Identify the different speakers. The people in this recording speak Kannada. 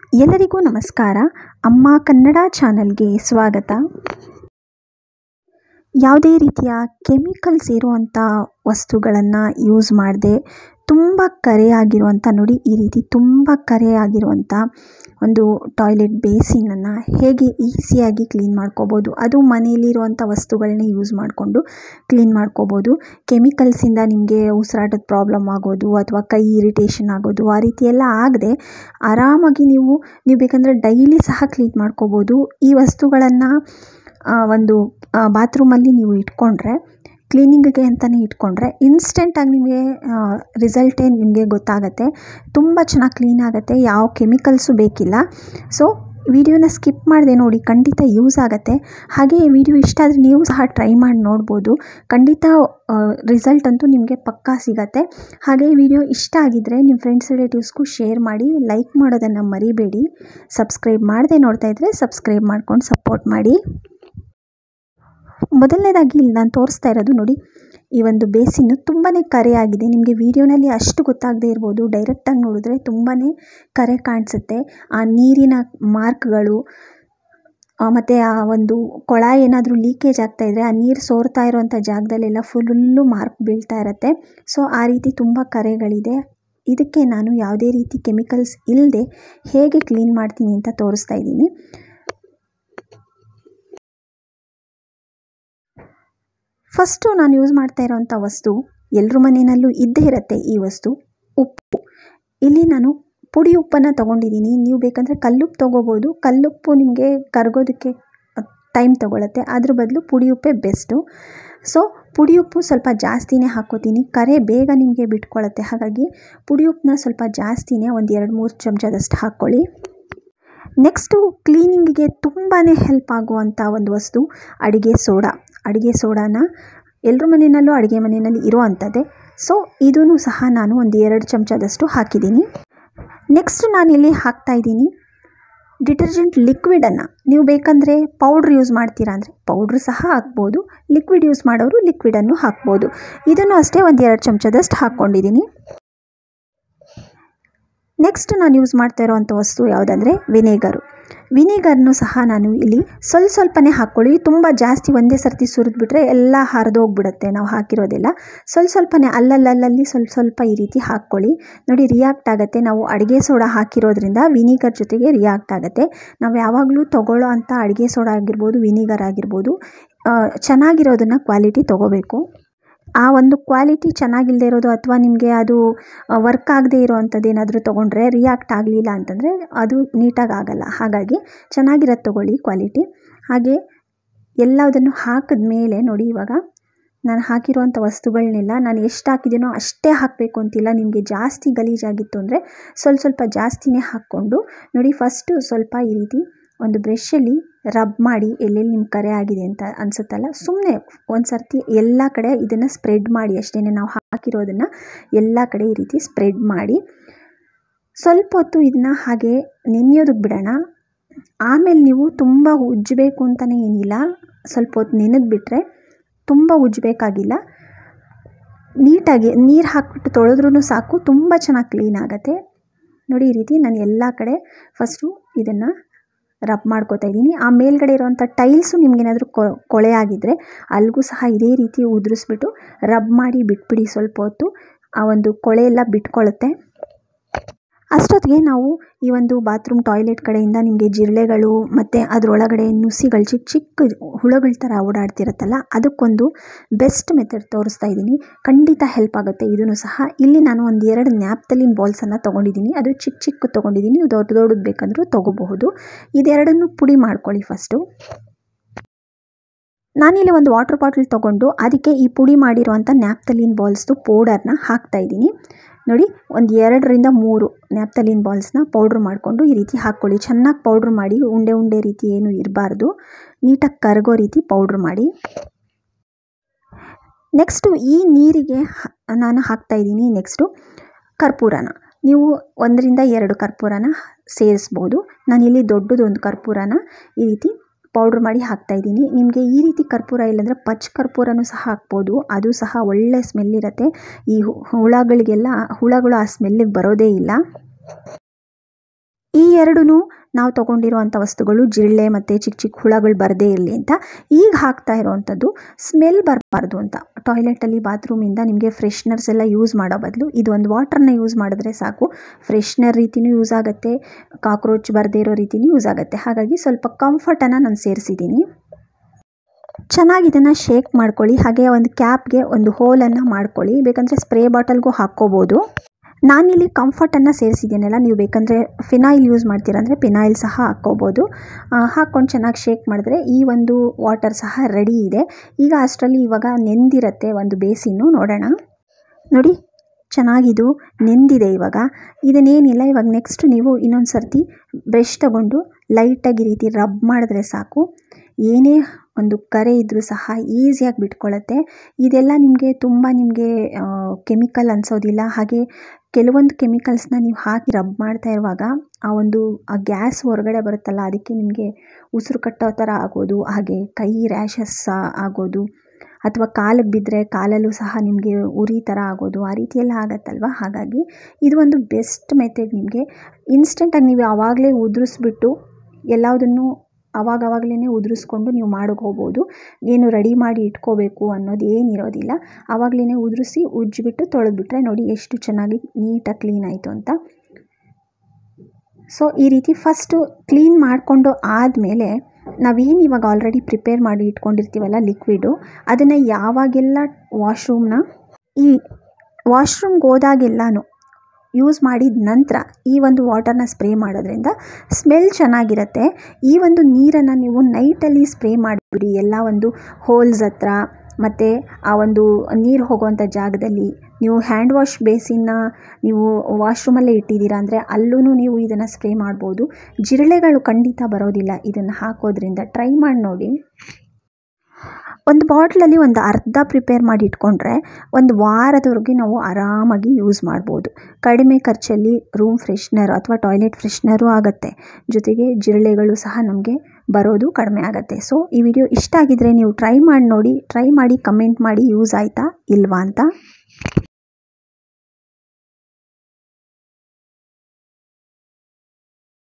Speaker 1: ಎಲ್ಲರಿಗೂ ನಮಸ್ಕಾರ ಅಮ್ಮ ಕನ್ನಡ ಚಾನಲ್ಗೆ ಸ್ವಾಗತ ಯಾವುದೇ ರೀತಿಯ ಕೆಮಿಕಲ್ಸ್ ಇರುವಂಥ ವಸ್ತುಗಳನ್ನು ಯೂಸ್ ಮಾಡದೆ ತುಂಬ ಕರೆಯಾಗಿರುವಂಥ ನೋಡಿ ಈ ರೀತಿ ತುಂಬ ಕರೆಯಾಗಿರುವಂಥ ಒಂದು ಟಾಯ್ಲೆಟ್ ಬೇಸಿನನ್ನು ಹೇಗೆ ಈಸಿಯಾಗಿ ಕ್ಲೀನ್ ಮಾಡ್ಕೋಬೋದು ಅದು ಮನೆಯಲ್ಲಿರುವಂಥ ವಸ್ತುಗಳನ್ನೇ ಯೂಸ್ ಮಾಡಿಕೊಂಡು ಕ್ಲೀನ್ ಮಾಡ್ಕೋಬೋದು ಕೆಮಿಕಲ್ಸಿಂದ ನಿಮಗೆ ಉಸಿರಾಟದ ಪ್ರಾಬ್ಲಮ್ ಆಗೋದು ಅಥವಾ ಕೈ ಇರಿಟೇಷನ್ ಆಗೋದು ಆ ರೀತಿ ಎಲ್ಲ ಆಗದೆ ಆರಾಮಾಗಿ ನೀವು ನೀವು ಬೇಕಂದರೆ ಡೈಲಿ ಸಹ ಕ್ಲೀನ್ ಮಾಡ್ಕೋಬೋದು ಈ ವಸ್ತುಗಳನ್ನು ಒಂದು ಬಾತ್ರೂಮಲ್ಲಿ ನೀವು ಇಟ್ಕೊಂಡ್ರೆ ಕ್ಲೀನಿಂಗಿಗೆ ಅಂತಲೇ ಇಟ್ಕೊಂಡ್ರೆ ಇನ್ಸ್ಟೆಂಟಾಗಿ ನಿಮಗೆ ರಿಸಲ್ಟೇ ನಿಮಗೆ ಗೊತ್ತಾಗತ್ತೆ ತುಂಬ ಚೆನ್ನಾಗಿ ಕ್ಲೀನ್ ಆಗುತ್ತೆ ಯಾವ ಕೆಮಿಕಲ್ಸು ಬೇಕಿಲ್ಲ ಸೊ ವಿಡಿಯೋನ ಸ್ಕಿಪ್ ಮಾಡಿದೆ ನೋಡಿ ಖಂಡಿತ ಯೂಸ್ ಆಗುತ್ತೆ ಹಾಗೆ ಈ ವಿಡಿಯೋ ಇಷ್ಟ ಆದರೆ ನೀವು ಸಹ ಟ್ರೈ ಮಾಡಿ ನೋಡ್ಬೋದು ಖಂಡಿತ ರಿಸಲ್ಟ್ ಅಂತೂ ನಿಮಗೆ ಪಕ್ಕಾ ಸಿಗತ್ತೆ ಹಾಗೆ ಈ ವಿಡಿಯೋ ಇಷ್ಟ ಆಗಿದ್ದರೆ ನಿಮ್ಮ ಫ್ರೆಂಡ್ಸ್ ರಿಲೇಟಿವ್ಸ್ಗೂ ಶೇರ್ ಮಾಡಿ ಲೈಕ್ ಮಾಡೋದನ್ನು ಮರಿಬೇಡಿ ಸಬ್ಸ್ಕ್ರೈಬ್ ಮಾಡದೆ ನೋಡ್ತಾ ಇದ್ದರೆ ಸಬ್ಸ್ಕ್ರೈಬ್ ಮಾಡ್ಕೊಂಡು ಸಪೋರ್ಟ್ ಮಾಡಿ ಮೊದಲನೇದಾಗಿ ಇಲ್ಲಿ ನಾನು ತೋರಿಸ್ತಾ ಇರೋದು ನೋಡಿ ಈ ಒಂದು ಬೇಸಿನ್ನು ತುಂಬಾ ಕರೆಯಾಗಿದೆ ನಿಮಗೆ ವಿಡಿಯೋನಲ್ಲಿ ಅಷ್ಟು ಗೊತ್ತಾಗದೇ ಇರ್ಬೋದು ಡೈರೆಕ್ಟಾಗಿ ನೋಡಿದ್ರೆ ತುಂಬಾ ಕರೆ ಕಾಣಿಸುತ್ತೆ ಆ ನೀರಿನ ಮಾರ್ಕ್ಗಳು ಮತ್ತು ಆ ಒಂದು ಕೊಳ ಏನಾದರೂ ಲೀಕೇಜ್ ಆಗ್ತಾಯಿದ್ರೆ ಆ ನೀರು ಸೋರ್ತಾ ಇರೋವಂಥ ಜಾಗದಲ್ಲೆಲ್ಲ ಫುಲ್ಲು ಮಾರ್ಕ್ ಬೀಳ್ತಾ ಇರುತ್ತೆ ಸೊ ಆ ರೀತಿ ತುಂಬ ಕರೆಗಳಿದೆ ಇದಕ್ಕೆ ನಾನು ಯಾವುದೇ ರೀತಿ ಕೆಮಿಕಲ್ಸ್ ಇಲ್ಲದೆ ಹೇಗೆ ಕ್ಲೀನ್ ಮಾಡ್ತೀನಿ ಅಂತ ತೋರಿಸ್ತಾ ಇದ್ದೀನಿ ಫಸ್ಟು ನಾನು ಯೂಸ್ ಮಾಡ್ತಾ ಇರೋವಂಥ ವಸ್ತು ಎಲ್ಲರ ಮನೆಯಲ್ಲೂ ಇದ್ದೇ ಇರುತ್ತೆ ಈ ವಸ್ತು ಉಪ್ಪು ಇಲ್ಲಿ ನಾನು ಪುಡಿ ಉಪ್ಪನ್ನು ತೊಗೊಂಡಿದ್ದೀನಿ ನೀವು ಬೇಕಂದರೆ ಕಲ್ಲುಪ್ಪು ತೊಗೋಬೋದು ಕಲ್ಲುಪ್ಪು ನಿಮಗೆ ಕರಗೋದಕ್ಕೆ ಟೈಮ್ ತೊಗೊಳುತ್ತೆ ಅದ್ರ ಬದಲು ಪುಡಿ ಉಪ್ಪೇ ಬೆಸ್ಟು ಸೊ ಪುಡಿ ಉಪ್ಪು ಸ್ವಲ್ಪ ಜಾಸ್ತಿನೇ ಹಾಕ್ಕೋತೀನಿ ಕರೆ ಬೇಗ ನಿಮಗೆ ಬಿಟ್ಕೊಳ್ಳುತ್ತೆ ಹಾಗಾಗಿ ಪುಡಿ ಉಪ್ಪನ್ನ ಸ್ವಲ್ಪ ಜಾಸ್ತಿನೇ ಒಂದು ಎರಡು ಮೂರು ಚಮಚದಷ್ಟು ಹಾಕ್ಕೊಳ್ಳಿ ನೆಕ್ಸ್ಟು ಕ್ಲೀನಿಂಗಿಗೆ ತುಂಬಾ ಹೆಲ್ಪ್ ಆಗುವಂಥ ಒಂದು ವಸ್ತು ಅಡುಗೆ ಸೋಡಾ ಅಡುಗೆ ಸೋಡಾನ ಎಲ್ಲರ ಮನೆಯಲ್ಲೂ ಅಡುಗೆ ಮನೆಯಲ್ಲಿ ಇರೋ ಅಂಥದ್ದೇ ಸೊ ಇದೂ ಸಹ ನಾನು ಒಂದು ಎರಡು ಚಮಚದಷ್ಟು ಹಾಕಿದ್ದೀನಿ ನೆಕ್ಸ್ಟ್ ನಾನಿಲ್ಲಿ ಹಾಕ್ತಾಯಿದ್ದೀನಿ ಡಿಟರ್ಜೆಂಟ್ ಲಿಕ್ವಿಡನ್ನು ನೀವು ಬೇಕಂದರೆ ಪೌಡ್ರ್ ಯೂಸ್ ಮಾಡ್ತೀರಾ ಅಂದರೆ ಪೌಡ್ರ್ ಸಹ ಹಾಕ್ಬೋದು ಲಿಕ್ವಿಡ್ ಯೂಸ್ ಮಾಡೋರು ಲಿಕ್ವಿಡನ್ನು ಹಾಕ್ಬೋದು ಇದನ್ನು ಅಷ್ಟೇ ಒಂದು ಎರಡು ಚಮಚದಷ್ಟು ಹಾಕ್ಕೊಂಡಿದ್ದೀನಿ ನೆಕ್ಸ್ಟ್ ನಾನು ಯೂಸ್ ಮಾಡ್ತಾ ಇರೋವಂಥ ವಸ್ತು ಯಾವುದಂದರೆ ವಿನೇಗರು ವಿನೇಗರ್ನು ಸಹ ನಾನು ಇಲ್ಲಿ ಸ್ವಲ್ಪ ಸ್ವಲ್ಪನೇ ಹಾಕ್ಕೊಳ್ಳಿ ತುಂಬ ಜಾಸ್ತಿ ಒಂದೇ ಸರ್ತಿ ಸುರಿದ್ಬಿಟ್ರೆ ಎಲ್ಲ ಹರಿದೋಗ್ಬಿಡುತ್ತೆ ನಾವು ಹಾಕಿರೋದೆಲ್ಲ ಸ್ವಲ್ಪ ಸ್ವಲ್ಪನೇ ಅಲ್ಲಲ್ಲಲ್ಲಿ ಸ್ವಲ್ಪ ಸ್ವಲ್ಪ ಈ ರೀತಿ ಹಾಕ್ಕೊಳ್ಳಿ ನೋಡಿ ರಿಯಾಕ್ಟ್ ಆಗುತ್ತೆ ನಾವು ಅಡುಗೆ ಸೋಡಾ ಹಾಕಿರೋದ್ರಿಂದ ವಿನಿಗರ್ ಜೊತೆಗೆ ರಿಯಾಕ್ಟ್ ಆಗುತ್ತೆ ನಾವು ಯಾವಾಗಲೂ ತೊಗೊಳ್ಳೋ ಅಂಥ ಅಡುಗೆ ಸೋಡಾ ಆಗಿರ್ಬೋದು ವಿನಿಗರ್ ಆಗಿರ್ಬೋದು ಚೆನ್ನಾಗಿರೋದನ್ನು ಕ್ವಾಲಿಟಿ ತೊಗೋಬೇಕು ಆ ಒಂದು ಕ್ವಾಲಿಟಿ ಚೆನ್ನಾಗಿಲ್ಲದೆ ಇರೋದು ಅಥವಾ ನಿಮಗೆ ಅದು ವರ್ಕ್ ಆಗದೆ ಇರೋವಂಥದ್ದು ಏನಾದರೂ ತೊಗೊಂಡ್ರೆ ರಿಯಾಕ್ಟ್ ಆಗಲಿಲ್ಲ ಅಂತಂದರೆ ಅದು ನೀಟಾಗಿ ಆಗಲ್ಲ ಹಾಗಾಗಿ ಚೆನ್ನಾಗಿರೋದು ತೊಗೊಳ್ಳಿ ಕ್ವಾಲಿಟಿ ಹಾಗೆ ಎಲ್ಲದನ್ನು ಹಾಕಿದ ಮೇಲೆ ನೋಡಿ ಇವಾಗ ನಾನು ಹಾಕಿರುವಂಥ ವಸ್ತುಗಳನ್ನೆಲ್ಲ ನಾನು ಎಷ್ಟು ಹಾಕಿದ್ದೀನೋ ಅಷ್ಟೇ ಹಾಕಬೇಕು ಅಂತಿಲ್ಲ ನಿಮಗೆ ಜಾಸ್ತಿ ಗಲೀಜಾಗಿತ್ತು ಅಂದರೆ ಸ್ವಲ್ಪ ಸ್ವಲ್ಪ ಜಾಸ್ತಿನೇ ಹಾಕ್ಕೊಂಡು ನೋಡಿ ಫಸ್ಟು ಸ್ವಲ್ಪ ಈ ರೀತಿ ಒಂದು ಬ್ರಷಲ್ಲಿ ರಬ್ ಮಾಡಿ ಎಲ್ಲೆಲ್ಲಿ ನಿಮ್ಮ ಕರೆ ಆಗಿದೆ ಅಂತ ಅನಿಸುತ್ತಲ್ಲ ಸುಮ್ಮನೆ ಒಂದು ಸರ್ತಿ ಎಲ್ಲ ಕಡೆ ಇದನ್ನು ಸ್ಪ್ರೆಡ್ ಮಾಡಿ ಅಷ್ಟೇ ನಾವು ಹಾಕಿರೋದನ್ನು ಎಲ್ಲ ಕಡೆ ಈ ರೀತಿ ಸ್ಪ್ರೆಡ್ ಮಾಡಿ ಸ್ವಲ್ಪ ಹೊತ್ತು ಇದನ್ನ ಹಾಗೆ ನೆನೆಯೋದಕ್ಕೆ ಬಿಡೋಣ ಆಮೇಲೆ ನೀವು ತುಂಬ ಉಜ್ಜಬೇಕು ಅಂತಲೇ ಏನಿಲ್ಲ ಸ್ವಲ್ಪ ಹೊತ್ತು ನೆನೆದ್ಬಿಟ್ರೆ ತುಂಬ ಉಜ್ಜಬೇಕಾಗಿಲ್ಲ ನೀಟಾಗಿ ನೀರು ಹಾಕ್ಬಿಟ್ಟು ತೊಳೆದ್ರೂ ಸಾಕು ತುಂಬ ಚೆನ್ನಾಗಿ ಕ್ಲೀನ್ ಆಗುತ್ತೆ ನೋಡಿ ಈ ರೀತಿ ನಾನು ಎಲ್ಲ ಕಡೆ ಫಸ್ಟು ಇದನ್ನು ರಬ್ ಮಾಡ್ಕೋತಾ ಇದ್ದೀನಿ ಆ ಮೇಲ್ಗಡೆ ಇರೋವಂಥ ಟೈಲ್ಸು ನಿಮಗೇನಾದರೂ ಕೊಳೆ ಆಗಿದ್ದರೆ ಅಲ್ಲಿಗೂ ಸಹ ಇದೇ ರೀತಿ ಉದುರಿಸ್ಬಿಟ್ಟು ರಬ್ ಮಾಡಿ ಬಿಟ್ಬಿಡಿ ಸ್ವಲ್ಪ ಹೊತ್ತು ಆ ಒಂದು ಕೊಳೆ ಎಲ್ಲ ಬಿಟ್ಕೊಳ್ಳುತ್ತೆ ಅಷ್ಟೊತ್ತಿಗೆ ನಾವು ಈ ಒಂದು ಬಾತ್ರೂಮ್ ಟಾಯ್ಲೆಟ್ ಕಡೆಯಿಂದ ನಿಮಗೆ ಜಿರಳೆಗಳು ಮತ್ತು ಅದರೊಳಗಡೆ ನುಸಿಗಳು ಚಿಕ್ಕ ಚಿಕ್ಕ ಹುಳಗಳ ಥರ ಓಡಾಡ್ತಿರುತ್ತಲ್ಲ ಅದಕ್ಕೊಂದು ಬೆಸ್ಟ್ ಮೆಥಡ್ ತೋರಿಸ್ತಾ ಇದ್ದೀನಿ ಖಂಡಿತ ಹೆಲ್ಪ್ ಆಗುತ್ತೆ ಇದೂ ಸಹ ಇಲ್ಲಿ ನಾನು ಒಂದು ಎರಡು ನ್ಯಾಪ್ತಲಿನ್ ಬಾಲ್ಸನ್ನು ತೊಗೊಂಡಿದ್ದೀನಿ ಅದು ಚಿಕ್ಕ ಚಿಕ್ಕ ತೊಗೊಂಡಿದ್ದೀನಿ ನೀವು ದೊಡ್ಡ ದೊಡ್ಡದು ಬೇಕಂದ್ರೂ ತೊಗೋಬಹುದು ಇದೆರಡನ್ನು ಪುಡಿ ಮಾಡ್ಕೊಳ್ಳಿ ಫಸ್ಟು ನಾನಿಲ್ಲಿ ಒಂದು ವಾಟರ್ ಬಾಟಲ್ ತೊಗೊಂಡು ಅದಕ್ಕೆ ಈ ಪುಡಿ ಮಾಡಿರುವಂಥ ನ್ಯಾಪ್ತಲಿನ್ ಬಾಲ್ಸ್ದು ಪೌಡರ್ನ ಹಾಕ್ತಾಯಿದ್ದೀನಿ ನೋಡಿ ಒಂದು ಎರಡರಿಂದ ಮೂರು ನ್ಯಾಪ್ತಲಿನ್ ಬಾಲ್ಸ್ನ ಪೌಡ್ರ್ ಮಾಡಿಕೊಂಡು ಈ ರೀತಿ ಹಾಕ್ಕೊಳ್ಳಿ ಚೆನ್ನಾಗಿ ಪೌಡ್ರ್ ಮಾಡಿ ಉಂಡೆ ಉಂಡೆ ರೀತಿ ಏನು ಇರಬಾರ್ದು ನೀಟಾಗಿ ಕರಗೋ ರೀತಿ ಪೌಡ್ರ್ ಮಾಡಿ ನೆಕ್ಸ್ಟು ಈ ನೀರಿಗೆ ನಾನು ಹಾಕ್ತಾಯಿದ್ದೀನಿ ನೆಕ್ಸ್ಟು ಕರ್ಪೂರನ ನೀವು ಒಂದರಿಂದ ಎರಡು ಕರ್ಪೂರನ ಸೇರಿಸ್ಬೋದು ನಾನಿಲ್ಲಿ ದೊಡ್ಡದೊಂದು ಕರ್ಪೂರನ ಈ ರೀತಿ ಪೌಡ್ರ್ ಮಾಡಿ ಹಾಕ್ತಾಯಿದ್ದೀನಿ ನಿಮಗೆ ಈ ರೀತಿ ಕರ್ಪೂರ ಇಲ್ಲಾಂದರೆ ಪಚ್ ಕರ್ಪೂರನೂ ಸಹ ಹಾಕ್ಬೋದು ಅದು ಸಹ ಒಳ್ಳೆ ಸ್ಮೆಲ್ ಇರುತ್ತೆ ಈ ಹುಳಗಳಿಗೆಲ್ಲ ಹುಳಗಳು ಆ ಸ್ಮೆಲ್ಲಿಗೆ ಬರೋದೇ ಇಲ್ಲ ಈ ಎರಡೂ ನಾವು ತೊಗೊಂಡಿರೋವಂಥ ವಸ್ತುಗಳು ಜಿರಳೆ ಮತ್ತು ಚಿಕ್ಕ ಚಿಕ್ಕ ಹುಳಗಳು ಬರದೇ ಇರಲಿ ಅಂತ ಈಗ ಹಾಕ್ತಾ ಇರೋವಂಥದ್ದು ಸ್ಮೆಲ್ ಬರಬಾರ್ದು ಅಂತ ಟಾಯ್ಲೆಟಲ್ಲಿ ಬಾತ್ರೂಮಿಂದ ನಿಮಗೆ ಫ್ರೆಶ್ನರ್ಸ್ ಎಲ್ಲ ಯೂಸ್ ಮಾಡೋ ಬದಲು ಇದು ಒಂದು ವಾಟ್ರನ್ನ ಯೂಸ್ ಮಾಡಿದ್ರೆ ಸಾಕು ಫ್ರೆಶ್ನರ್ ರೀತಿಯೂ ಯೂಸ್ ಆಗುತ್ತೆ ಕಾಕ್ರೋಚ್ ಬರದೇ ಇರೋ ರೀತಿಯೂ ಯೂಸ್ ಆಗುತ್ತೆ ಹಾಗಾಗಿ ಸ್ವಲ್ಪ ಕಂಫರ್ಟನ್ನು ನಾನು ಸೇರಿಸಿದ್ದೀನಿ ಚೆನ್ನಾಗಿ ಇದನ್ನು ಶೇಕ್ ಮಾಡ್ಕೊಳ್ಳಿ ಹಾಗೆ ಒಂದು ಕ್ಯಾಪ್ಗೆ ಒಂದು ಹೋಲನ್ನು ಮಾಡ್ಕೊಳ್ಳಿ ಬೇಕಂದರೆ ಸ್ಪ್ರೇ ಬಾಟಲ್ಗೂ ಹಾಕ್ಕೋಬೋದು ನಾನಿಲ್ಲಿ ಕಂಫರ್ಟನ್ನು ಸೇರಿಸಿದ್ದೀನಲ್ಲ ನೀವು ಬೇಕಂದರೆ ಫಿನಾಯಿಲ್ ಯೂಸ್ ಮಾಡ್ತೀರಂದರೆ ಫಿನಾಯಿಲ್ ಸಹ ಹಾಕ್ಕೋಬೋದು ಹಾಕ್ಕೊಂಡು ಚೆನ್ನಾಗಿ ಶೇಕ್ ಮಾಡಿದ್ರೆ ಈ ಒಂದು ವಾಟರ್ ಸಹ ರೆಡಿ ಇದೆ ಈಗ ಅಷ್ಟರಲ್ಲಿ ಇವಾಗ ನೆಂದಿರತ್ತೆ ಒಂದು ಬೇಸಿನ್ನು ನೋಡೋಣ ನೋಡಿ ಚೆನ್ನಾಗಿದು ನೆಂದಿದೆ ಇವಾಗ ಇದನ್ನೇನಿಲ್ಲ ಇವಾಗ ನೆಕ್ಸ್ಟ್ ನೀವು ಇನ್ನೊಂದು ಸರ್ತಿ ಬ್ರಷ್ ತಗೊಂಡು ಲೈಟಾಗಿ ಈ ರೀತಿ ರಬ್ ಮಾಡಿದ್ರೆ ಸಾಕು ಏನೇ ಒಂದು ಕರೆ ಇದ್ದರೂ ಸಹ ಈಸಿಯಾಗಿ ಬಿಟ್ಕೊಳ್ಳುತ್ತೆ ಇದೆಲ್ಲ ನಿಮಗೆ ತುಂಬ ನಿಮಗೆ ಕೆಮಿಕಲ್ ಅನಿಸೋದಿಲ್ಲ ಹಾಗೆ ಕೆಲವೊಂದು ಕೆಮಿಕಲ್ಸ್ನ ನೀವು ಹಾಕಿ ರಬ್ ಮಾಡ್ತಾ ಇರುವಾಗ ಆ ಒಂದು ಆ ಗ್ಯಾಸ್ ಹೊರಗಡೆ ಬರುತ್ತಲ್ಲ ಅದಕ್ಕೆ ನಿಮಗೆ ಉಸಿರು ಕಟ್ಟೋ ಥರ ಆಗೋದು ಹಾಗೆ ಕೈ ರ್ಯಾಷಸ್ ಆಗೋದು ಅಥವಾ ಕಾಲಿಗೆ ಬಿದ್ದರೆ ಕಾಲಲ್ಲೂ ಸಹ ನಿಮಗೆ ಉರಿ ಥರ ಆಗೋದು ಆ ರೀತಿ ಎಲ್ಲ ಆಗತ್ತಲ್ವ ಹಾಗಾಗಿ ಇದು ಒಂದು ಬೆಸ್ಟ್ ಮೆಥಡ್ ನಿಮಗೆ ಇನ್ಸ್ಟೆಂಟಾಗಿ ನೀವು ಆವಾಗಲೇ ಉದುರಿಸ್ಬಿಟ್ಟು ಎಲ್ಲದನ್ನು ಅವಾಗವಾಗಲೇ ಉದುರಿಸ್ಕೊಂಡು ನೀವು ಮಾಡೋಕೆ ಹೋಗ್ಬೋದು ಏನು ರೆಡಿ ಮಾಡಿ ಇಟ್ಕೋಬೇಕು ಅನ್ನೋದು ಏನಿರೋದಿಲ್ಲ ಆವಾಗಲೇ ಉದುರಿಸಿ ಉಜ್ಜಿಬಿಟ್ಟು ತೊಳೆದ್ಬಿಟ್ರೆ ನೋಡಿ ಎಷ್ಟು ಚೆನ್ನಾಗಿ ನೀಟಾಗಿ ಕ್ಲೀನ್ ಆಯಿತು ಅಂತ ಸೊ ಈ ರೀತಿ ಫಸ್ಟು ಕ್ಲೀನ್ ಮಾಡಿಕೊಂಡು ಆದಮೇಲೆ ನಾವೇನು ಇವಾಗ ಆಲ್ರೆಡಿ ಪ್ರಿಪೇರ್ ಮಾಡಿ ಇಟ್ಕೊಂಡಿರ್ತೀವಲ್ಲ ಲಿಕ್ವಿಡು ಅದನ್ನು ಯಾವಾಗೆಲ್ಲ ವಾಶ್ರೂಮ್ನ ಈ ವಾಶ್ರೂಮ್ಗೆ ಹೋದಾಗೆಲ್ಲನೂ ಯೂಸ್ ಮಾಡಿದ ನಂತರ ಈ ಒಂದು ವಾಟರ್ನ ಸ್ಪ್ರೇ ಮಾಡೋದ್ರಿಂದ ಸ್ಮೆಲ್ ಚೆನ್ನಾಗಿರುತ್ತೆ ಈ ಒಂದು ನೀರನ್ನು ನೀವು ನೈಟಲ್ಲಿ ಸ್ಪ್ರೇ ಮಾಡಿಬಿಡಿ ಎಲ್ಲ ಒಂದು ಹೋಲ್ಸ್ ಹತ್ರ ಮತ್ತು ಆ ಒಂದು ನೀರು ಹೋಗುವಂಥ ಜಾಗದಲ್ಲಿ ನೀವು ಹ್ಯಾಂಡ್ ವಾಶ್ ಬೇಸಿನ್ನ ನೀವು ವಾಶ್ರೂಮಲ್ಲೇ ಇಟ್ಟಿದ್ದೀರಾ ಅಂದರೆ ಅಲ್ಲೂ ನೀವು ಇದನ್ನು ಸ್ಪ್ರೇ ಮಾಡ್ಬೋದು ಜಿರಳೆಗಳು ಖಂಡಿತ ಬರೋದಿಲ್ಲ ಇದನ್ನು ಹಾಕೋದ್ರಿಂದ ಟ್ರೈ ಮಾಡಿ ನೋಡಿ ಒಂದು ಬಾಟ್ಲಲ್ಲಿ ಒಂದು ಅರ್ಧ ಪ್ರಿಪೇರ್ ಮಾಡಿ ಇಟ್ಕೊಂಡ್ರೆ ಒಂದು ವಾರದವರೆಗೆ ನಾವು ಆರಾಮಾಗಿ ಯೂಸ್ ಮಾಡ್ಬೋದು ಕಡಿಮೆ ಖರ್ಚಲ್ಲಿ ರೂಮ್ ಫ್ರೆಶ್ನರ್ ಅಥವಾ ಟಾಯ್ಲೆಟ್ ಫ್ರೆಶ್ನರು ಆಗುತ್ತೆ ಜೊತೆಗೆ ಜಿರಳೆಗಳು ಸಹ ನಮಗೆ ಬರೋದು ಕಡಿಮೆ ಆಗುತ್ತೆ ಸೊ ಈ ವಿಡಿಯೋ ಇಷ್ಟ ಆಗಿದ್ರೆ ನೀವು ಟ್ರೈ ಮಾಡಿ ನೋಡಿ ಟ್ರೈ ಮಾಡಿ ಕಮೆಂಟ್ ಮಾಡಿ ಯೂಸ್ ಆಯಿತಾ ಇಲ್ವಾ ಅಂತ